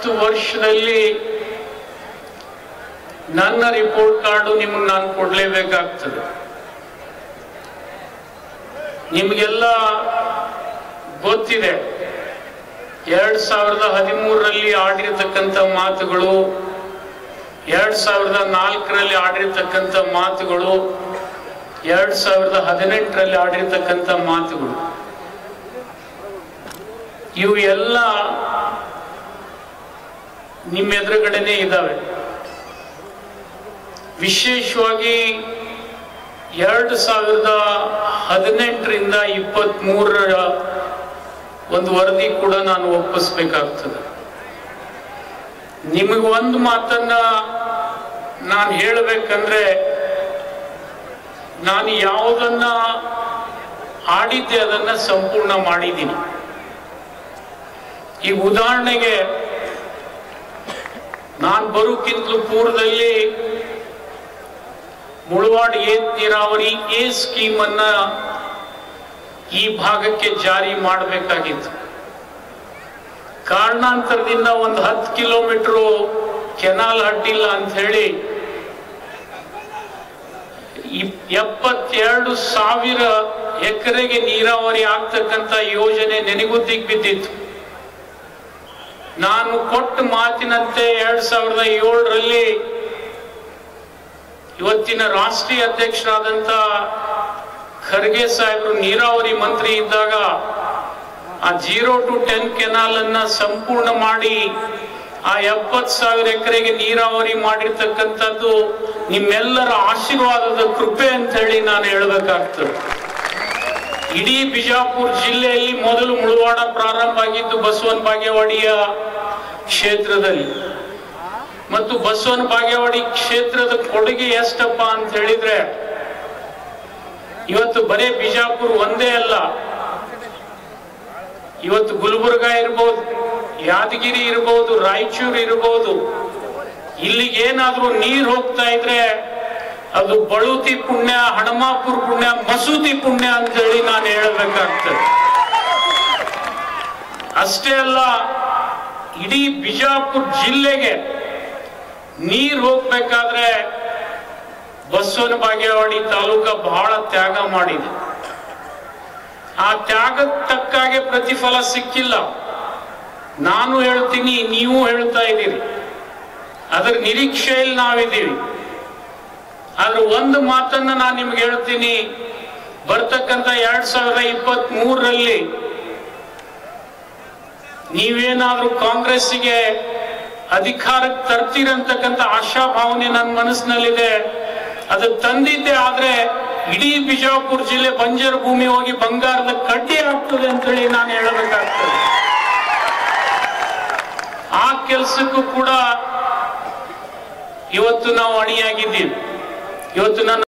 ವರ್ಷದಲ್ಲಿ ನನ್ನ report card ನಿಮಗೆ ನಾನು ಕೊಡಲೇಬೇಕಾಗ್ತದೆ ನಿಮಗೆಲ್ಲ ಗೊತ್ತಿದೆ ಎರಡ್ ಸಾವಿರದ ಹದಿಮೂರರಲ್ಲಿ ಆಡಿರತಕ್ಕಂಥ ಮಾತುಗಳು ಎರಡ್ ಸಾವಿರದ ನಾಲ್ಕರಲ್ಲಿ ಆಡಿರ್ತಕ್ಕಂಥ ಮಾತುಗಳು ಎರಡ್ ಸಾವಿರದ ಹದಿನೆಂಟರಲ್ಲಿ ಆಡಿರ್ತಕ್ಕಂಥ ಮಾತುಗಳು ಇವು ಎಲ್ಲ ನಿಮ್ಮ ಎದುರುಗಡೆನೆ ಇದ್ದಾವೆ ವಿಶೇಷವಾಗಿ ಎರಡು ಸಾವಿರದ ಹದಿನೆಂಟರಿಂದ ಇಪ್ಪತ್ತ್ ಮೂರರ ಒಂದು ವರದಿ ಕೂಡ ನಾನು ಒಪ್ಪಿಸ್ಬೇಕಾಗ್ತದೆ ನಿಮಗೆ ಒಂದು ಮಾತನ್ನ ನಾನು ಹೇಳಬೇಕಂದ್ರೆ ನಾನು ಯಾವುದನ್ನ ಆಡಿದ್ದೆ ಅದನ್ನ ಸಂಪೂರ್ಣ ಮಾಡಿದ್ದೀನಿ ಈಗ ಉದಾಹರಣೆಗೆ ನಾನು ಬರೋಕ್ಕಿಂತಲೂ ಪೂರ್ವದಲ್ಲಿ ಮುಳವಾಡ್ ಏತ್ ನೀರಾವರಿ ಎ ಸ್ಕೀಮ್ ಅನ್ನ ಈ ಭಾಗಕ್ಕೆ ಜಾರಿ ಮಾಡಬೇಕಾಗಿತ್ತು ಕಾರಣಾಂತರದಿಂದ ಒಂದು ಹತ್ತು ಕಿಲೋಮೀಟರ್ ಕೆನಾಲ್ ಅಡ್ಡಿಲ್ಲ ಅಂತ ಹೇಳಿ ಇಪ್- ಎಪ್ಪತ್ತೆರಡು ಸಾವಿರ ಎಕರೆಗೆ ನೀರಾವರಿ ಆಗ್ತಕ್ಕಂಥ ಯೋಜನೆ ನೆನೆಗುದ್ದಿಗೆ ಬಿದ್ದಿತ್ತು ನಾನು ಕೊಟ್ಟ ಮಾತಿನಂತೆ ಎರಡ್ ಸಾವಿರದ ಏಳರಲ್ಲಿ ಇವತ್ತಿನ ರಾಷ್ಟ್ರೀಯ ಅಧ್ಯಕ್ಷರಾದಂತ ಖರ್ಗೆ ಸಾಹೇಬರು ನೀರಾವರಿ ಮಂತ್ರಿ ಇದ್ದಾಗ ಆ ಜೀರೋ ಟು ಟೆನ್ ಕೆನಾಲ್ ಅನ್ನ ಸಂಪೂರ್ಣ ಮಾಡಿ ಆ ಎಪ್ಪತ್ ಸಾವಿರ ಎಕರೆಗೆ ನೀರಾವರಿ ಮಾಡಿರ್ತಕ್ಕಂಥದ್ದು ನಿಮ್ಮೆಲ್ಲರ ಆಶೀರ್ವಾದದ ಕೃಪೆ ಅಂತ ಹೇಳಿ ನಾನು ಹೇಳಬೇಕಾಗ್ತದೆ ಇಡೀ ಬಿಜಾಪುರ ಜಿಲ್ಲೆಯಲ್ಲಿ ಮೊದಲು ಮುಳವಾಡ ಪ್ರಾರಂಭ ಆಗಿದ್ದು ಬಸವನ ಬಾಗೇವಾಡಿಯ ಕ್ಷೇತ್ರದಲ್ಲಿ ಮತ್ತು ಬಸವನ ಬಾಗೇವಾಡಿ ಕ್ಷೇತ್ರದ ಕೊಡುಗೆ ಎಷ್ಟಪ್ಪ ಅಂತ ಹೇಳಿದ್ರೆ ಇವತ್ತು ಬರೇ ಬಿಜಾಪುರ ಒಂದೇ ಅಲ್ಲ ಇವತ್ತು ಗುಲ್ಬರ್ಗ ಇರ್ಬೋದು ಯಾದಗಿರಿ ಇರ್ಬೋದು ರಾಯಚೂರು ಇರ್ಬೋದು ಇಲ್ಲಿಗೆ ಏನಾದ್ರೂ ನೀರ್ ಹೋಗ್ತಾ ಇದ್ರೆ ಅದು ಬಳುತಿ ಪುಣ್ಯ ಹಣಮಾಪುರ ಪುಣ್ಯ ಮಸೂತಿ ಪುಣ್ಯ ಅಂತ ಹೇಳಿ ನಾನು ಹೇಳಬೇಕಾಗ್ತದೆ ಅಷ್ಟೇ ಅಲ್ಲ ಇಡೀ ಬಿಜಾಪುರ ಜಿಲ್ಲೆಗೆ ನೀರ್ ಹೋಗ್ಬೇಕಾದ್ರೆ ಬಸವನ ಬಾಗೇವಾಡಿ ತಾಲೂಕ ಬಹಳ ತ್ಯಾಗ ಮಾಡಿದೆ ಆ ತ್ಯಾಗದ ತಕ್ಕಾಗೆ ಪ್ರತಿಫಲ ಸಿಕ್ಕಿಲ್ಲ ನಾನು ಹೇಳ್ತೀನಿ ನೀವು ಹೇಳ್ತಾ ಇದ್ದೀರಿ ಅದರ ನಿರೀಕ್ಷೆಯಲ್ಲಿ ನಾವಿದ್ದೀವಿ ಆದ್ರೆ ಒಂದು ಮಾತನ್ನ ನಾನು ನಿಮ್ಗೆ ಹೇಳ್ತೀನಿ ಬರ್ತಕ್ಕಂಥ ಎರಡ್ ಸಾವಿರದ ಇಪ್ಪತ್ತ್ ಮೂರರಲ್ಲಿ ನೀವೇನಾದ್ರೂ ಕಾಂಗ್ರೆಸ್ಸಿಗೆ ಅಧಿಕಾರಕ್ಕೆ ತರ್ತೀರಂತಕ್ಕಂಥ ಆಶಾಭಾವನೆ ನನ್ನ ಮನಸ್ಸಿನಲ್ಲಿದೆ ಅದು ತಂದಿದ್ದೆ ಆದ್ರೆ ಇಡೀ ಬಿಜಾಪುರ ಜಿಲ್ಲೆ ಬಂಜರು ಭೂಮಿ ಹೋಗಿ ಬಂಗಾರದ ಕಡ್ಡಿ ಆಗ್ತದೆ ಅಂತೇಳಿ ನಾನು ಹೇಳಬೇಕಾಗ್ತದೆ ಆ ಕೆಲಸಕ್ಕೂ ಕೂಡ ಇವತ್ತು ನಾವು ಅಣಿಯಾಗಿದ್ದೀವಿ ಇವತ್ತು ನನ್ನ